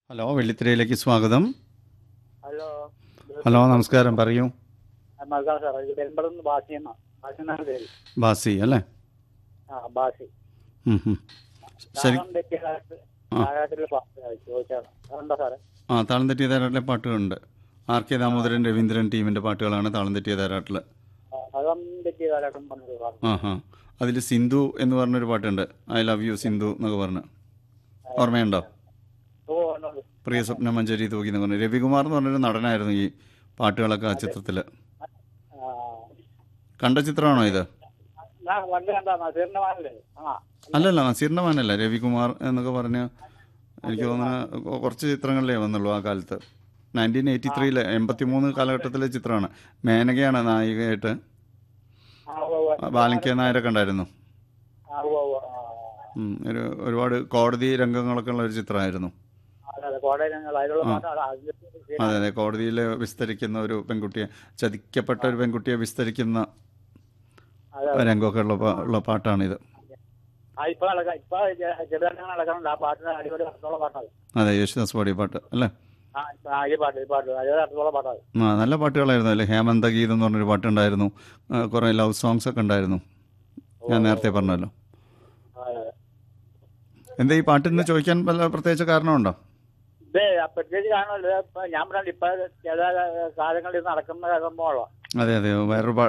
Hello വെള്ളിത്തിരയിലേക്ക് സ്വാഗതം hello hello നമസ്കാരം പറയൂ മൽക്കാർ സാർ ഇത് പെരുമ്പളം ബാസി എന്നാ ബാസി എന്നാണ് പേര് ബാസി അല്ലേ ആ ബാസി ഉം, ഉം. ശരി താളം തെറ്റിയ കാലത്ത് നാടകത്തിലെ പാട്ട് ചോദിച്ചാണ് അതുണ്ടോ സാറേ ആ താളം തെറ്റിയ താരാട്ടിലെ പാട്ടുകളുണ്ട് ആർ കെ ദാമോദരൻ രവീന്ദ്രൻ ടീമിൻ്റെ പാട്ടുകളാണ് താളം തെറ്റിയ താരാട്ടിൽ ആ, അതം തെറ്റിയ കാലഘട്ടം പറഞ്ഞൊരു പാട്ട് ആ ഹാ അതിൽ സിന്ധു എന്ന് പറഞ്ഞൊരു പാട്ടുണ്ട് ഐ ലവ് യു സിന്ധു എന്നൊക്കെ പറഞ്ഞ് ഓർമ്മയുണ്ടോ ഓ ഉണ്ട്. പ്രിയ സ്വപ്ന മഞ്ചേരി തൂക്കി എന്ന് പറഞ്ഞു രവികുമാർ എന്ന് പറഞ്ഞൊരു നടനായിരുന്നു ഈ പാട്ടുകളൊക്കെ ആ ചിത്രത്തിൽ ആ, കണ്ട ചിത്രമാണോ ഇത് ഞാൻ പണ്ട് കണ്ട നസീറിന്റെ മാനല്ലേ ആ അല്ലല്ല നസീറിൻ്റെ മാനല്ല രവികുമാർ എന്നൊക്കെ പറഞ്ഞ് എനിക്ക് തോന്നുന്നു കുറച്ച് ചിത്രങ്ങളിലേ വന്നുള്ളൂ ആ കാലത്ത് നയൻറ്റീൻ എയ്റ്റി ത്രീയിലെ എൺപത്തി മൂന്ന് കാലഘട്ടത്തിലെ ചിത്രമാണ് മേനകയാണ് നായികയായിട്ട് ആ, ഉവ്വ് ഉവ്വ്. ബാലങ്ക നായരൊക്കെ ഉണ്ടായിരുന്നു ആ, ഉവ്വ് ഉവ്വ്. ആ, ഉം, ഒരു ഒരുപാട് കോടതി രംഗങ്ങളൊക്കെ ഉള്ള ഒരു ചിത്രമായിരുന്നു അതെ അതെ കോടതിങ്ങൾ അതിലുള്ള പാട്ടാണ് അതിന്റെ ശരി. അതെ അതെ കോടതിയിൽ വിസ്തരിക്കുന്ന ഒരു പെൺകുട്ടിയെ ചതിക്കപ്പെട്ട ഒരു പെൺകുട്ടിയെ വിസ്തരിക്കുന്ന അതെ രംഗമൊക്കെ ഉള്ള പാ- ഉള്ള പാട്ടാണിത് ആ ഇപ്പൊ നടക്കാം ഇപ്പൊ ചെറുതായിട്ട് നടക്കുന്നുണ്ട് ആ പാട്ടിന് അടിപൊളി അർത്ഥമുള്ള പാട്ടാണ് അതെ യേശുദാസ് പാടിയ പാട്ട് അല്ലേ ആ ആ, ഈ പാട്ട് ഈ പാട്ട് അടിപൊളി അർത്ഥമുള്ള പാട്ടാണ് ആ നല്ല പാട്ടുകളായിരുന്നു അല്ലേ ഹേമന്ത ഗീതം എന്ന് പറഞ്ഞൊരു പാട്ടുണ്ടായിരുന്നു ആ, കുറേ ലവ് സോങ്സ് ഒക്കെ ഉണ്ടായിരുന്നു ഞാൻ നേരത്തെ പറഞ്ഞല്ലോ അതെ എന്താ ഈ പാട്ടിന്ന് ചോദിക്കാൻ വല്ല പ്രത്യേകിച്ച് കാരണമുണ്ടോ ഇതേ പ്രത്യേകിച്ച് കാണുമല്ലോ ഇപ്പൊ ഞാൻ പറഞ്ഞില്ല ഇപ്പൊ ചില കാലങ്ങളിൽ നടക്കുന്ന സംഭവമുള്ള അതെ അതെ വേറൊരു പാ